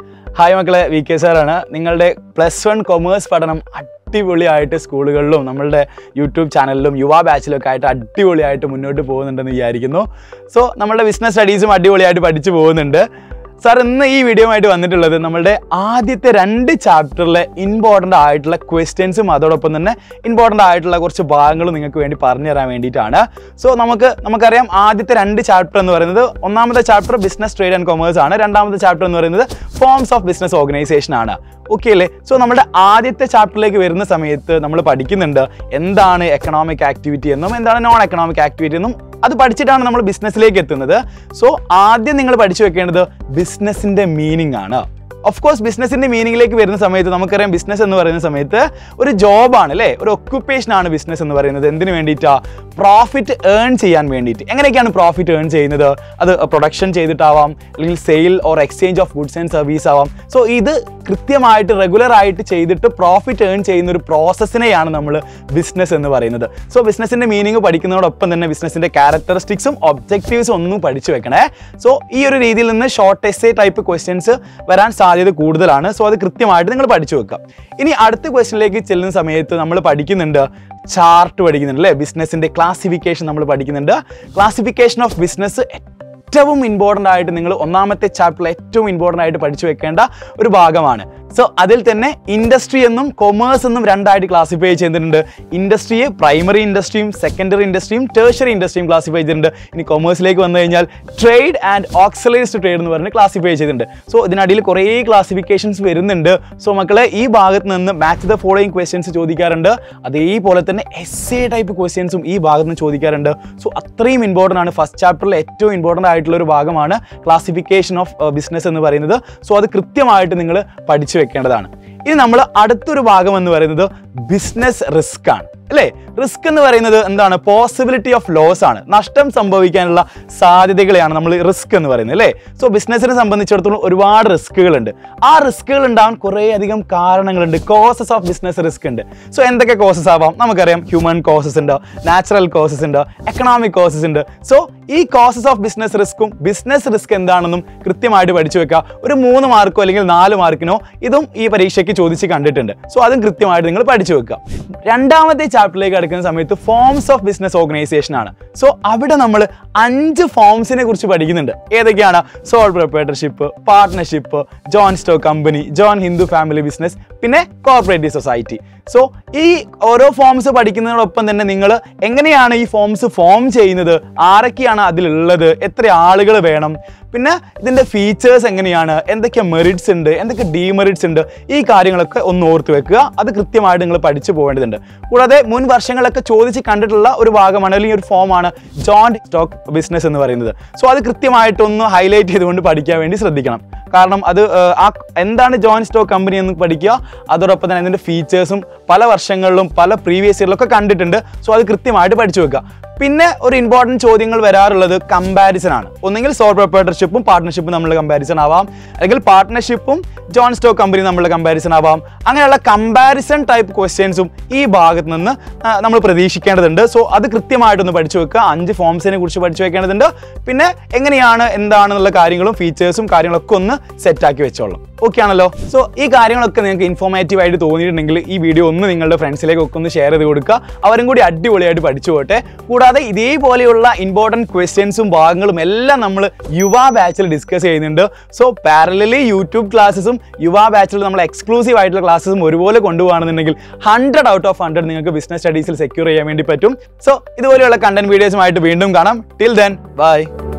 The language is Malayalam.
ഹായ് മക്കളെ വി കെ സാറാണ് നിങ്ങളുടെ പ്ലസ് വൺ കൊമേഴ്സ് പഠനം അടിപൊളിയായിട്ട് സ്കൂളുകളിലും നമ്മളുടെ യൂട്യൂബ് ചാനലിലും യുവ ബാച്ചിലും ഒക്കെ ആയിട്ട് അടിപൊളിയായിട്ട് മുന്നോട്ട് പോകുന്നുണ്ടെന്ന് വിചാരിക്കുന്നു സോ നമ്മളുടെ ബിസിനസ് സ്റ്റഡീസും അടിപൊളിയായിട്ട് പഠിച്ചു പോകുന്നുണ്ട് സാർ ഇന്ന് ഈ വീഡിയോ ആയിട്ട് വന്നിട്ടുള്ളത് നമ്മളുടെ ആദ്യത്തെ രണ്ട് ചാപ്റ്ററിലെ ഇമ്പോർട്ടൻ്റ് ആയിട്ടുള്ള ക്വസ്റ്റ്യൻസും അതോടൊപ്പം തന്നെ ഇമ്പോർട്ടൻ്റ് ആയിട്ടുള്ള കുറച്ച് ഭാഗങ്ങളും നിങ്ങൾക്ക് വേണ്ടി പറഞ്ഞു തരാൻ വേണ്ടിയിട്ടാണ് സോ നമുക്ക് നമുക്കറിയാം ആദ്യത്തെ രണ്ട് ചാപ്റ്റർ എന്ന് പറയുന്നത് ഒന്നാമത്തെ chapter business trade and commerce ആണ് രണ്ടാമത്തെ ചാപ്റ്റർ എന്ന് പറയുന്നത് ഫോംസ് ഓഫ് ബിസിനസ് ഓർഗനൈസേഷൻ ആണ് ഓക്കെ അല്ലേ സോ നമ്മുടെ ആദ്യത്തെ ചാപ്റ്ററിലേക്ക് വരുന്ന സമയത്ത് നമ്മൾ പഠിക്കുന്നുണ്ട് എന്താണ് എക്കണോമിക് ആക്ടിവിറ്റി എന്നും എന്താണ് നോൺ എക്കണോമിക് ആക്ടിവിറ്റി എന്നും അത് പഠിച്ചിട്ടാണ് നമ്മൾ ബിസിനസ്സിലേക്ക് എത്തുന്നത് സോ ആദ്യം നിങ്ങൾ പഠിച്ചു വെക്കേണ്ടത് ബിസിനസ്സിന്റെ മീനിങ് ആണ് ഓഫ് കോഴ്സ് ബിസിനസിന്റെ മീനിങ്ങിലേക്ക് വരുന്ന സമയത്ത് നമുക്കറിയാം ബിസിനസ് എന്ന് പറയുന്ന സമയത്ത് ഒരു ജോബാണ് അല്ലേ ഒരു ഒക്യുപ്പേഷൻ ആണ് ബിസിനസ് എന്ന് പറയുന്നത് എന്തിനു വേണ്ടിയിട്ടാ പ്രോഫിറ്റ് ഏൺ ചെയ്യാൻ വേണ്ടിയിട്ട് എങ്ങനെയൊക്കെയാണ് പ്രോഫിറ്റ് ഏൺ ചെയ്യുന്നത് അത് പ്രൊഡക്ഷൻ ചെയ്തിട്ടാവാം അല്ലെങ്കിൽ sale or exchange of goods and service ആവാം സോ ഇത് കൃത്യമായിട്ട് റെഗുലർ ആയിട്ട് ചെയ്തിട്ട് പ്രോഫിറ്റ് ഏൺ ചെയ്യുന്ന ഒരു പ്രോസസ്സിനെയാണ് നമ്മൾ ബിസിനസ് എന്ന് പറയുന്നത് സോ ബിസിനസിന്റെ മീനിങ് പഠിക്കുന്നതോടൊപ്പം തന്നെ ബിസിനസിന്റെ ക്യാരക്ടറിസ്റ്റിക്സും ഒബ്ജക്റ്റീവ്സും ഒന്നും പഠിച്ചു വെക്കണേ സോ ഈ ഒരു രീതിയിൽ നിന്ന് ഷോർട്ട് എസ്സേ ടൈപ്പ് ക്വസ്റ്റ്യൻസ് വരാൻ സാധ്യത കൂടുതലാണ് സോ അത് കൃത്യമായിട്ട് നിങ്ങൾ പഠിച്ചു വെക്കുക ഇനി അടുത്ത ക്വസ്റ്റ്യനിലേക്ക് ചെല്ലുന്ന സമയത്ത് നമ്മൾ പഠിക്കുന്നുണ്ട് ചാർട്ട് പഠിക്കുന്നുണ്ട് അല്ലേ ബിസിനസിന്റെ ക്ലാസിഫിക്കേഷൻ നമ്മൾ പഠിക്കുന്നുണ്ട് ക്ലാസിഫിക്കേഷൻ ഓഫ് ബിസിനസ് ഏറ്റവും ഇമ്പോർട്ടൻ്റ് ആയിട്ട് നിങ്ങൾ ഒന്നാമത്തെ ചാപ്റ്ററിൽ ഏറ്റവും ഇമ്പോർട്ടൻ്റ് ആയിട്ട് പഠിച്ചു വെക്കേണ്ട ഒരു ഭാഗമാണ് സോ അതിൽ തന്നെ ഇൻഡസ്ട്രി എന്നും കൊമേഴ്സ് എന്നും രണ്ടായിട്ട് ക്ലാസിഫൈ ചെയ്തിട്ടുണ്ട് ഇൻഡസ്ട്രിയെ പ്രൈമറി ഇൻഡസ്ട്രിയും സെക്കൻഡറി ഇൻഡസ്ട്രിയും ടേഴ്ഷറി ഇൻഡസ്ട്രിയും ക്ലാസിഫൈ ചെയ്തിട്ടുണ്ട് ഇനി കൊമേഴ്സിലേക്ക് വന്നു കഴിഞ്ഞാൽ trade and auxiliaries to trade എന്ന് പറഞ്ഞ് ക്ലാസിഫൈ ചെയ്തിട്ടുണ്ട് സോ ഇതിനടിയിൽ കുറേ ക്ലാസിഫിക്കേഷൻസ് വരുന്നുണ്ട് സോ മക്കളെ ഈ ഭാഗത്ത് നിന്ന് മാച്ച് ദ ഫോളോയിങ് ക്വസ്റ്റ്യൻസ് ചോദിക്കാറുണ്ട് അതേപോലെ തന്നെ എസ് എ ടൈപ്പ് ക്വസ്റ്റ്യൻസും ഈ ഭാഗത്ത് നിന്ന് ചോദിക്കാറുണ്ട് സോ അത്രയും ഇമ്പോർട്ടൻ്റ് ആണ് ഫസ്റ്റ് ചാപ്റ്ററിൽ ഏറ്റവും ഇമ്പോർട്ടൻ്റ് ആയിട്ടുള്ള ഒരു ഭാഗമാണ് ക്ലാസിഫിക്കേഷൻ ഓഫ് ബിസിനസ് എന്ന് പറയുന്നത് സോ അത് കൃത്യമായിട്ട് നിങ്ങൾ പഠിച്ചു വെക്കേണ്ടതാണ് ഇനി നമ്മൾ അടുത്തൊരു ഭാഗം എന്ന് പറയുന്നത് ബിസിനസ് റിസ്ക് ആണ് അല്ലേ റിസ്ക് എന്ന് പറയുന്നത് എന്താണ് പോസിബിലിറ്റി ഓഫ് ലോസ് ആണ് നഷ്ടം സംഭവിക്കാനുള്ള സാധ്യതകളെയാണ് നമ്മൾ റിസ്ക് എന്ന് പറയുന്നത് അല്ലേ സോ ബിസിനസ്സിനെ സംബന്ധിച്ചിടത്തോളം ഒരുപാട് റിസ്കുകളുണ്ട് ആ റിസ്കുകൾ ഉണ്ടാവാൻ കുറേ അധികം കാരണങ്ങളുണ്ട് കോസസ് ഓഫ് ബിസിനസ് റിസ്ക് ഉണ്ട് സോ എന്തൊക്കെ കോസസ് ആവാം നമുക്കറിയാം ഹ്യൂമൻ കോസസ് ഉണ്ട് നാച്ചുറൽ കോസസ് ഉണ്ട് എക്കണോമിക് കോസസ് ഉണ്ട് സോ ഈ കോസസ് ഓഫ് ബിസിനസ് റിസ്ക്കും ബിസിനസ് റിസ്ക് എന്താണെന്നും കൃത്യമായിട്ട് പഠിച്ചു വെക്കുക ഒരു മൂന്ന് മാർക്കോ അല്ലെങ്കിൽ നാല് മാർക്കിനോ ഇതും ഈ പരീക്ഷയ്ക്ക് ചോദിച്ച് കണ്ടിട്ടുണ്ട് സോ അതും കൃത്യമായിട്ട് നിങ്ങൾ പഠിച്ചു വെക്കുക രണ്ടാമത്തെ ചാപ്റ്ററിലേക്ക് അടുക്കുന്ന സമയത്ത് ഫോംസ് ഓഫ് ബിസിനസ് ഓർഗനൈസേഷൻ ആണ് സോ അവിടെ നമ്മൾ അഞ്ച് ഫോംസിനെ കുറിച്ച് പഠിക്കുന്നുണ്ട് ഏതൊക്കെയാണ് sole proprietorship partnership joint stock company joint Hindu family business പിന്നെ കോർപ്പറേറ്റീവ് സൊസൈറ്റി സോ ഈ ഓരോ ഫോംസ് പഠിക്കുന്നതിനോടൊപ്പം തന്നെ നിങ്ങൾ എങ്ങനെയാണ് ഈ ഫോംസ് ഫോം ചെയ്യുന്നത് ആരൊക്കെയാണ് അതിലുള്ളത് എത്ര ആളുകൾ വേണം പിന്നെ ഇതിൻ്റെ ഫീച്ചേഴ്സ് എങ്ങനെയാണ് എന്തൊക്കെ മെറിറ്റ്സ് ഉണ്ട് എന്തൊക്കെ ഡീമെറിറ്റ്സ് ഉണ്ട് ഈ കാര്യങ്ങളൊക്കെ ഒന്ന് ഓർത്ത് വെക്കുക അത് കൃത്യമായിട്ട് നിങ്ങൾ പഠിച്ചു പോകേണ്ടതുണ്ട് കൂടാതെ മുൻ വർഷങ്ങളൊക്കെ ചോദിച്ച് കണ്ടിട്ടുള്ള ഒരു ഭാഗമാണ് അല്ലെങ്കിൽ ഒരു ഫോമാണ് ജോയിന്റ് സ്റ്റോക്ക് ബിസിനസ് എന്ന് പറയുന്നത് സോ അത് കൃത്യമായിട്ടൊന്ന് ഹൈലൈറ്റ് ചെയ്തുകൊണ്ട് പഠിക്കാൻ വേണ്ടി ശ്രദ്ധിക്കണം കാരണം അത് ഏർ, ആ എന്താണ് ജോയിന്റ് സ്റ്റോക്ക് കമ്പനി എന്ന് പഠിക്കുക അതോടൊപ്പം തന്നെ അതിൻ്റെ ഫീച്ചേഴ്സും പല വർഷങ്ങളിലും പല പ്രീവിയസ് ഇയറിലൊക്കെ കണ്ടിട്ടുണ്ട് സോ അത് കൃത്യമായിട്ട് പഠിച്ചു വെക്കുക പിന്നെ ഒരു ഇമ്പോർട്ടൻറ്റ് ചോദ്യങ്ങൾ വരാറുള്ളത് കമ്പാരിസൺ ആണ് ഒന്നെങ്കിൽ സോൾ പ്രൊപ്പറേറ്റർഷിപ്പും പാർട്ട്ണർഷിപ്പും നമ്മൾ കമ്പാരിസൺ ആവാം അല്ലെങ്കിൽ പാർട്ട്ണർഷിപ്പും ജോൺ സ്റ്റോക്ക് കമ്പനി നമ്മൾ കമ്പാരിസൺ ആവാം അങ്ങനെയുള്ള കമ്പാരിസൺ ടൈപ്പ് ക്വസ്റ്റ്യൻസും ഈ ഭാഗത്ത് നിന്ന് ആ, നമ്മൾ പ്രതീക്ഷിക്കേണ്ടതുണ്ട് സോ അത് കൃത്യമായിട്ടൊന്ന് പഠിച്ചു വെക്കുക അഞ്ച് ഫോംസിനെ കുറിച്ച് പഠിച്ചു വെക്കേണ്ടതുണ്ട് പിന്നെ എങ്ങനെയാണ് എന്താണെന്നുള്ള കാര്യങ്ങളും ഫീച്ചേഴ്സും കാര്യങ്ങളൊക്കെ ഒന്ന് സെറ്റാക്കി വെച്ചോളാം ഓക്കെ ആണല്ലോ സോ ഈ കാര്യങ്ങളൊക്കെ നിങ്ങൾക്ക് ഇൻഫോർമേറ്റീവ് ആയിട്ട് തോന്നിയിട്ടുണ്ടെങ്കിൽ ഈ വീഡിയോ ഒന്ന് നിങ്ങളുടെ ഫ്രണ്ട്സിലേക്ക് ഒക്കെ ഒന്ന് ഷെയർ ചെയ്ത് കൊടുക്കുക അവരും കൂടി അടിപൊളിയായിട്ട് പഠിച്ചു പോട്ടെ കൂടാതെ ഇതേപോലെയുള്ള ഇമ്പോർട്ടൻറ്റ് ക്വസ്റ്റ്യൻസും ഭാഗങ്ങളും എല്ലാം നമ്മൾ യുവ ബാച്ചിൽ ഡിസ്കസ് ചെയ്യുന്നുണ്ട് സോ പാരലലി യൂട്യൂബ് ക്ലാസ്സസും യുവ ബാച്ചിൽ നമ്മൾ എക്സ്ക്ലൂസീവ് ആയിട്ടുള്ള ക്ലാസ്സസും ഒരുപോലെ കൊണ്ടുപോകുകയാണെന്നുണ്ടെങ്കിൽ ഹൺഡ്രഡ് ഔട്ട് ഓഫ് ഹൺഡ്രഡ് നിങ്ങൾക്ക് ബിസിനസ് സ്റ്റഡീസിൽ സെക്യൂർ ചെയ്യാൻ വേണ്ടി പറ്റും സോ ഇതുപോലെയുള്ള കണ്ടന്റ് വീഡിയോസുമായിട്ട് വീണ്ടും കാണാം ടിൽ ദെൻ ബൈ